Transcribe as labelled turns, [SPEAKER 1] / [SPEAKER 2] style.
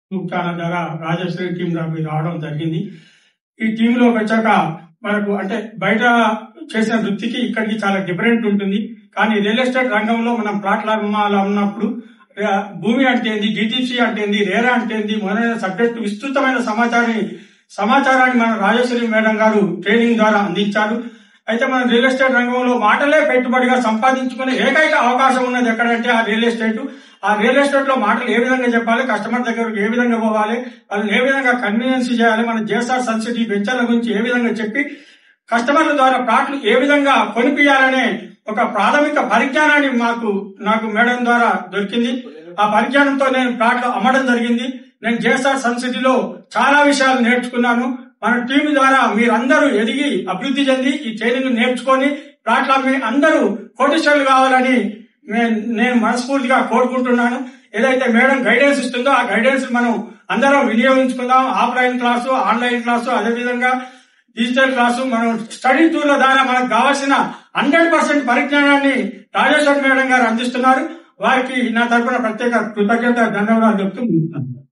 [SPEAKER 1] YouTube channel ద్వారా Rajeshwari team నాకు రావడం జరిగింది ఈ టీంలోకి వచ్చాక మనకు అంటే బయట చేసిన వృత్తికి ఇక్కడికి చాలా డిఫరెంట్ ఉంటుంది కానీ రియల్ ఎస్టేట్ రంగంలో మనం ప్లాట్ల అమ్మాలా ఉన్నప్పుడు ఆ, భూమి అంటే ఏంది డిటిసి అంటే ఏంది రేరా అంటే ఏంది మొదలైన సబ్జెక్టు విస్తృతమైన సమాచారాన్ని సమాచారాన్ని మన రాజేశ్వరి మేడం గారు ట్రైనింగ్ ద్వారా అందించారు అయితే మన రియల్ ఎస్టేట్ రంగంలో మాటలే పెట్టుబడిగా సంపాదించుకునే ఏకైక అవకాశం ఉన్నది ఎక్కడంటే ఆ రియల్ ఎస్టేట్ ఆ రియల్ ఎస్టేట్ లో మాటలు ఏ విధంగా చెప్పాలి కస్టమర్ దగ్గరకు ఏ విధంగా పోవాలి వాళ్ళని ఏ విధంగా కన్వీనియన్స్ చేయాలి మన జేఎస్ఆర్ సబ్సిడీ వెంచర్ల గురించి ఏ విధంగా చెప్పి కస్టమర్ల ద్వారా ప్లాట్లు ఏ విధంగా కొనిపియాలనే ఒక ప్రాథమిక పరిజ్ఞానాన్ని మాకు నాకు మేడం ద్వారా దొరికింది ఆ పరిజ్ఞానంతో నేను ప్లాట్లు అమ్మడం జరిగింది నేను జేఎస్ఆర్ సబ్సిడీలో చాలా విషయాలు నేర్చుకున్నాను మన టీం ద్వారా మీరందరూ ఎదిగి అభివృద్ధి చెంది ఈ ట్రైనింగ్ నేర్చుకొని ప్లాట్ల అమ్మి అందరూ కోటీశ్వరులు కావాలని నేను నేను మనస్ఫూర్తిగా కోరుకుంటున్నాను ఏదైతే మేడం గైడెన్స్ ఇస్తుందో ఆ గైడెన్స్ మనం అందరం వినియోగించుకుందాం ఆఫ్లైన్ క్లాసు ఆన్లైన్ క్లాసు అదేవిధంగా డిజిటల్ క్లాసు మనం స్టడీ టూర్ల ద్వారా మనకు కావాల్సిన హండ్రెడ్ పర్సెంట్ పరిజ్ఞానాన్ని రాజేశ్వర్ మేడం గారు అందిస్తున్నారు వారికి నా తరపున ప్రత్యేక కృతజ్ఞత ధన్యవాదాలు చెప్తూ ముగిస్తున్నాను.